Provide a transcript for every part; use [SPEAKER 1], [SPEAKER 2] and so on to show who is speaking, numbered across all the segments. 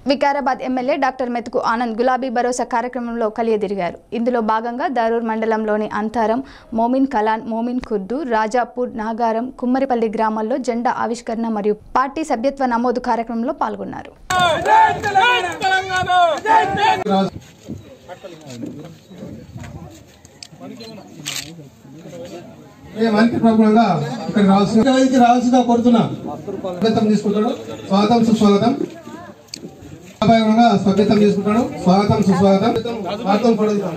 [SPEAKER 1] Vikarabad MLA doctor మెతుకు ఆనంద్ గులాబీ భరోసా కార్యక్రమంలో కలియదిరిగారు ఇందులో భాగంగా దరూర్ మండలంలోని అంతారం మోమిన్ కలాన్ మోమిన్ ఖుర్దు రాజాపూర్ నాగారం కుమ్మరిపల్లి గ్రామాల్లో జెండా ఆవిష్కరణ మరియు పార్టీ సభ్యత్వ నమోదు కార్యక్రమంలో పాల్గొన్నారు
[SPEAKER 2] ఏ మంత్రి ప్రభుత్వంగా ఇక్కడ రావాల్సిన వేదికకి రావాల్సిందిగా కోరుతున్నా స్వాగతం తీసుకుంటాడు స్వాగతం సుస్వాగతం సభాపరంగా స్వాగతం తీసుకుంటాడు స్వాగతం సుస్వాగతం స్వాగతం కొడుతాం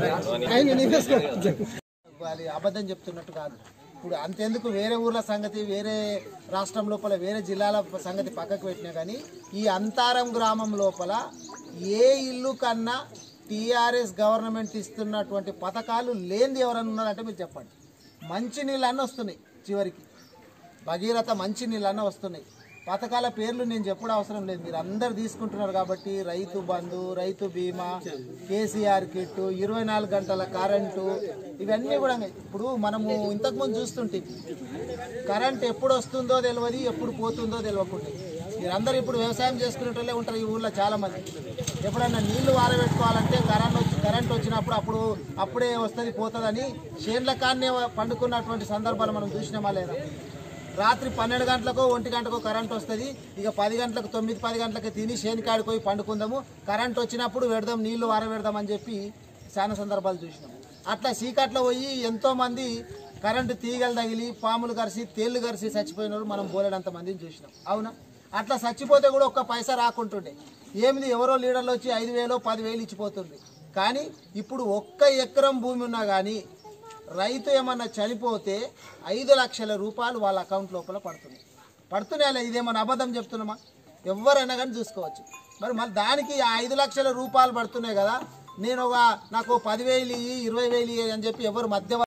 [SPEAKER 3] వాళ్ళు అబద్ధం చెప్తున్నట్టు కాదు ఇప్పుడు అంతెందుకు వేరే ఊర్ల సంగతి వేరే రాష్ట్రం లోపల వేరే జిల్లాల సంగతి పక్కకు పెట్టినా కానీ ఈ అంతారం గ్రామం లోపల ఏ ఇల్లు కన్నా టీఆర్ఎస్ గవర్నమెంట్ ఇస్తున్నటువంటి పథకాలు లేనిది ఎవరన్నా ఉన్నారంటే మీరు చెప్పండి మంచి నీళ్ళు అన్నీ వస్తున్నాయి చివరికి భగీరథ మంచి నీళ్ళు అన్న వస్తున్నాయి పథకాల పేర్లు నేను చెప్పడం అవసరం లేదు మీరు అందరు తీసుకుంటున్నారు కాబట్టి రైతు బంధు రైతు బీమా కేసీఆర్ కిట్ ఇరవై నాలుగు గంటల కరెంటు ఇవన్నీ కూడా ఇప్పుడు మనము ఇంతకుముందు చూస్తుంటే కరెంట్ ఎప్పుడు వస్తుందో తెలియదు ఎప్పుడు పోతుందో తెలియకుండా మీరందరూ ఇప్పుడు వ్యవసాయం చేసుకునేటోళ్ళే ఉంటారు ఈ ఊళ్ళో చాలా మంది ఎప్పుడన్నా నీళ్లు వారబెట్టుకోవాలంటే కరెంట్ వచ్చి కరెంట్ వచ్చినప్పుడు అప్పుడు అప్పుడే వస్తుంది పోతుందని చేన్ల కాన్నే పండుకున్నటువంటి సందర్భాలు మనం చూసినామా లేదా రాత్రి పన్నెండు గంటలకు ఒంటి గంటకు కరెంట్ వస్తుంది ఇక పది గంటలకు తొమ్మిది పది గంటలకు తిని శేనికాడికి పోయి పండుకుందాము కరెంట్ వచ్చినప్పుడు పెడదాం నీళ్లు వారబెడదాం అని చెప్పి చాలా సందర్భాలు చూసినాం అట్లా సీకట్లో పోయి ఎంతో మంది కరెంటు తీగలు తగిలి పాములు కరిసి తేళ్లు కరిసి చచ్చిపోయిన వాళ్ళు మనం బోలేడంత మందిని చూసినాం అవునా అట్లా చచ్చిపోతే కూడా ఒక్క పైసా రాకుంటుండే ఏమిది ఎవరో లీడర్లు వచ్చి ఐదు వేలు పదివేలు ఇచ్చిపోతుంది కానీ ఇప్పుడు ఒక్క ఎకరం భూమి ఉన్నా కానీ రైతు ఏమన్నా చనిపోతే ఐదు లక్షల రూపాయలు వాళ్ళ అకౌంట్ లోపల పడుతుంది పడుతున్నాయా ఇదేమన్నా అబద్ధం చెప్తున్నామా ఎవరైనా కానీ చూసుకోవచ్చు మరి మళ్ళీ దానికి ఆ ఐదు లక్షల రూపాయలు పడుతున్నాయి కదా నేను ఒక నాకు పదివేలు ఇయ్యి, ఇరవై వేలు ఇయ్యి అని చెప్పి ఎవరు మధ్య